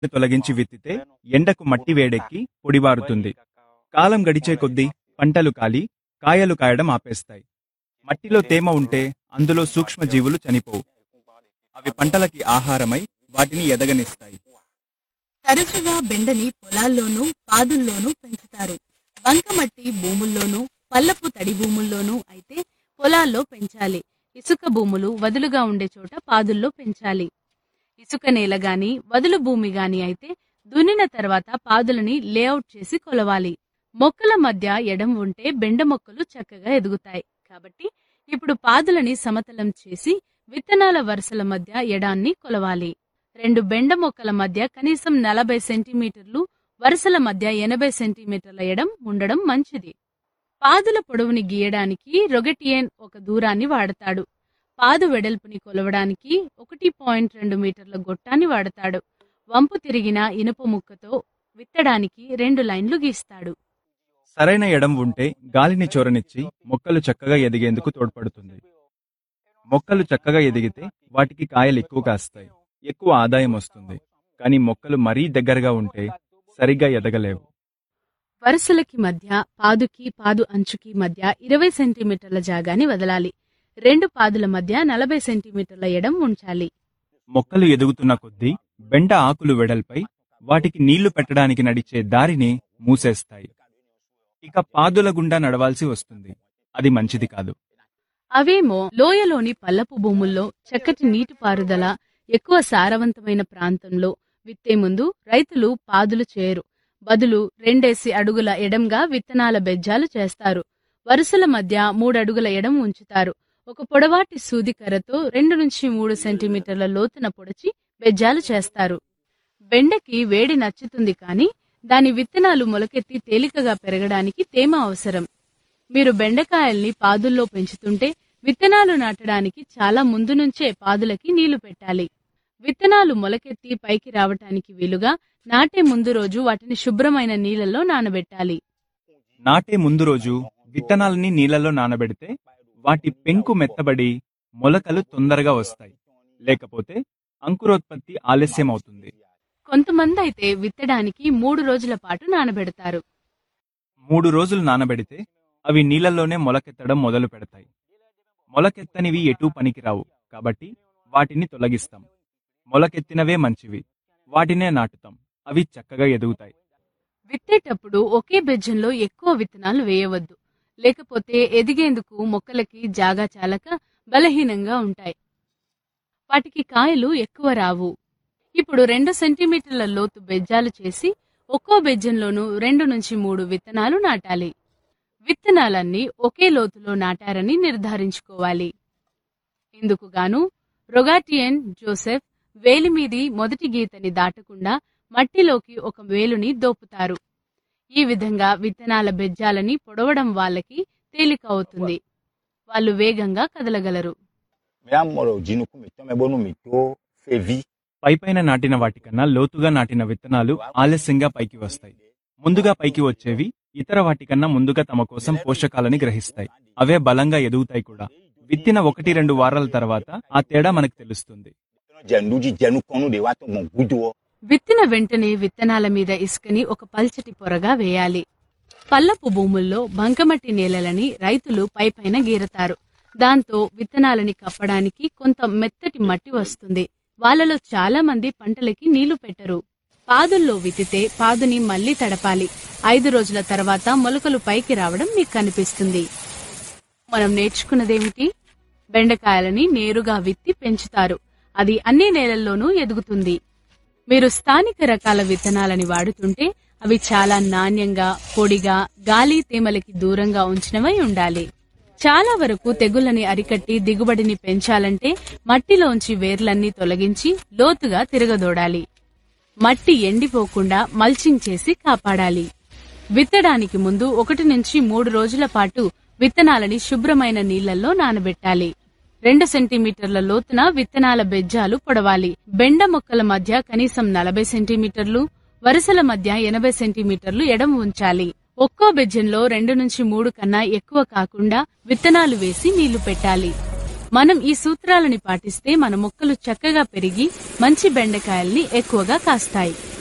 తొలగించి విత్తితే ఎండకు మట్టి వేడెక్కి పొడిబారుతుంది కాలం గడిచే కొద్దీ పంటలు కాలి కాయలు కాయడం ఆపేస్తాయి మట్టిలో తేమ ఉంటే అందులో సూక్ష్మజీవులు చనిపోవు అవి పంటలకి ఆహారమై వాటిని ఎదగనిస్తాయి తరచుగా బెండని పొలాల్లోనూ పాదుల్లోనూ పెంచుతారు బంకమట్టి భూముల్లోనూ పల్లపు తడి భూముల్లోనూ అయితే పొలాల్లో పెంచాలి ఇసుక భూములు వదులుగా ఉండే చోట పాదుల్లో పెంచాలి ఇసుక నేల గాని వదులు భూమి గాని అయితే దున్నిన తర్వాత పాదులని లేఅవుట్ చేసి కొలవాలి మొక్కల మధ్య ఎడం ఉంటే బెండ మొక్కలు చక్కగా ఎదుగుతాయి కాబట్టి ఇప్పుడు పాదులని సమతలం చేసి విత్తనాల వరుసల మధ్య ఎడాన్ని కొలవాలి రెండు బెండ మొక్కల మధ్య కనీసం నలభై సెంటీమీటర్లు వరుసల మధ్య ఎనభై సెంటీమీటర్ల ఎడం ఉండడం మంచిది పాదుల పొడవుని గీయడానికి రొగెటియన్ ఒక దూరాన్ని వాడతాడు పాదు వెడల్పుని కొలవడానికి ఒకటి పాయింట్ రెండు మీటర్ల గొట్టాన్ని వాడతాడు వంపు తిరిగిన ఇనుప ముక్కతో విత్తడానికి రెండు లైన్లు గీస్తాడు సరైన ఎడం ఉంటే గాలిని చొరనిచ్చి మొక్కలు చక్కగా ఎదిగేందుకు తోడ్పడుతుంది మొక్కలు చక్కగా ఎదిగితే వాటికి కాయలు ఎక్కువ కాస్తాయి ఎక్కువ ఆదాయం వస్తుంది కానీ మొక్కలు మరీ దగ్గరగా ఉంటే సరిగ్గా ఎదగలేవు వరుసలకి మధ్య పాదుకి పాదు అంచుకి మధ్య ఇరవై సెంటీమీటర్ల జాగాని వదలాలి రెండు పాదుల మధ్య నలభై సెంటీమీటర్ల ఎడం ఉంచాలి మొక్కలు ఎదుగుతున్న కొద్దీ బెండ ఆకులు వెడల్పై వాటికి నీళ్లు పెట్టడానికి నడిచే దారిని మూసేస్తాయి ఇక పాదుల గుండా నడవాల్సి వస్తుంది అది మంచిది కాదు అవేమో లోయలోని పల్లపు భూముల్లో చక్కటి నీటిపారుదల ఎక్కువ సారవంతమైన ప్రాంతంలో విత్తే ముందు రైతులు పాదులు చేయరు బదులు రెండేసి అడుగుల ఎడంగా విత్తనాల బెజ్జాలు చేస్తారు వరుసల మధ్య మూడు అడుగుల ఎడం ఉంచుతారు ఒక పొడవాటి సూది కర్రతో రెండు నుంచి మూడు సెంటీమీటర్ల లోతున పొడిచి బెజ్జాలు చేస్తారు బెండకి వేడి నచ్చుతుంది కానీ దాని విత్తనాలు మొలకెత్తి తేలికగా పెరగడానికి తేమ అవసరం మీరు బెండకాయల్ని పాదుల్లో పెంచుతుంటే విత్తనాలు నాటడానికి చాలా ముందు నుంచే పాదులకి నీళ్లు పెట్టాలి విత్తనాలు మొలకెత్తి పైకి రావటానికి వీలుగా నాటే ముందు రోజు వాటిని శుభ్రమైన నీళ్లలో నానబెట్టాలి నాటే ముందు రోజు విత్తనాలని నీళ్లలో నానబెడితే వాటి పెంకు మెత్తబడి మొలకలు తొందరగా వస్తాయి లేకపోతే అంకురోత్పత్తి ఆలస్యం అవుతుంది కొంతమంది అయితే విత్తడానికి మూడు రోజుల పాటు నానబెడతారు మూడు రోజులు నానబెడితే అవి నీళ్లలోనే మొలకెత్తడం మొదలు పెడతాయి మొలకెత్తనివి ఎటూ పనికిరావు కాబట్టి వాటిని తొలగిస్తాం మొలకెత్తినవే మంచివి వాటినే నాటుతాం అవి చక్కగా ఎదుగుతాయి విత్తేటప్పుడు ఒకే బెజ్జంలో ఎక్కువ విత్తనాలు వేయవద్దు లేకపోతే ఎదిగేందుకు మొక్కలకి జాగా చాలక బలహీనంగా ఉంటాయి వాటికి కాయలు ఎక్కువ రావు ఇప్పుడు రెండు సెంటీమీటర్ల లోతు బెజ్జాలు చేసి ఒక్కో బెజ్జంలోనూ రెండు నుంచి మూడు విత్తనాలు నాటాలి విత్తనాలన్నీ ఒకే లోతులో నాటారని నిర్ధారించుకోవాలి ఇందుకు గాను రొగాటియన్ జోసెఫ్ వేలిమీది మొదటి గీతని దాటకుండా మట్టిలోకి ఒక వేలుని దోపుతారు ఈ విధంగా విత్తనాల బెజ్జాలని పొడవడం వాళ్ళకి తేలిక అవుతుంది వాళ్ళు వేగంగా కదలగలరు meamolo jinuku mitome bonu mito fevi పైపైన నాటిన వాటికన్నా లోతుగా నాటిన విత్తనాలు ఆలస్యంగా పైకి వస్తాయి ముందుగా పైకి వచ్చేవి ఇతర వాటికన్నా ముందుగా తమ కోసం పోషకాలని గ్రహిస్తాయి అవే బలంగా ఎదుగుతాయి కూడా విత్తిన ఒకటి రెండు వారాల తర్వాత ఆ తేడా మనకు తెలుస్తుంది jenduji jenu konu de wato mon guduo విత్తిన వెంటనే విత్తనాల మీద ఇసుకని ఒక పల్చటి పొరగా వేయాలి పల్లపు భూముల్లో బంకమట్టి నేలలని రైతులు పైపైన గీరతారు దాంతో విత్తనాలని కప్పడానికి కొంత మెత్తటి మట్టి వస్తుంది వాళ్ళలో చాలా మంది పంటలకి నీళ్లు పెట్టరు పాదుల్లో విత్తితే పాదుని మళ్లీ తడపాలి ఐదు రోజుల తర్వాత మొలకలు పైకి రావడం మీకు కనిపిస్తుంది మనం నేర్చుకున్నదేమిటి బెండకాయలని నేరుగా విత్తి పెంచుతారు అది అన్ని నేలల్లోనూ ఎదుగుతుంది మీరు స్థానిక రకాల విత్తనాలని వాడుతుంటే అవి చాలా నాణ్యంగా పొడిగా గాలి తేమలకి దూరంగా ఉంచినవై ఉండాలి చాలా వరకు తెగుళ్లని అరికట్టి దిగుబడిని పెంచాలంటే మట్టిలోంచి వేర్లన్నీ తొలగించి లోతుగా తిరగదోడాలి మట్టి ఎండిపోకుండా మల్చింగ్ చేసి కాపాడాలి విత్తడానికి ముందు ఒకటి నుంచి మూడు రోజుల పాటు విత్తనాలని శుభ్రమైన నీళ్లలో నానబెట్టాలి రెండు సెంటీమీటర్ల లోతున విత్తనాల బెజ్జాలు పొడవాలి బెండ మొక్కల మధ్య కనీసం నలభై సెంటీమీటర్లు వరుసల మధ్య ఎనభై సెంటీమీటర్లు ఎడం ఉంచాలి ఒక్కో బెజ్జంలో రెండు నుంచి మూడు కన్నా ఎక్కువ కాకుండా విత్తనాలు వేసి నీళ్లు పెట్టాలి మనం ఈ సూత్రాలని పాటిస్తే మన మొక్కలు చక్కగా పెరిగి మంచి బెండకాయల్ని ఎక్కువగా కాస్తాయి